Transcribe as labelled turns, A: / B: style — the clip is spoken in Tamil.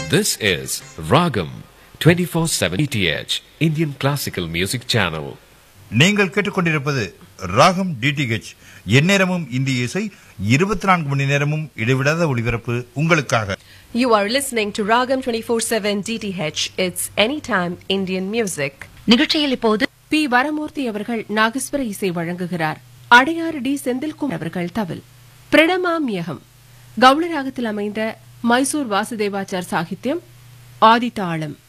A: This is Ragam 24/7 ETH Indian Classical Music Channel.
B: நீங்கள் கேட்டுக்கொண்டிருப்பது ராகம் டிடிஹெச் எந்நேரமும் இந்திய இசை இருபத்தி நான்கு மணி நேரமும் இடைவிடாத ஒளிபரப்பு உங்களுக்காக
C: You are listening to Ragam 24/7 DTH. It's anytime Indian music.
D: நிகழ்ச்சியில் இப்போது
E: பி வரமூர்த்தி அவர்கள் நாகஸ்வர இசை வழங்குகிறார் அடையாறு டி செந்தில்குமார் அவர்கள் தவில் பிரணமாமியகம் கவுளராகத்தில் அமைந்த மைசூர் வாசுதேவாச்சார் சாகித்யம் ஆதிதாளம்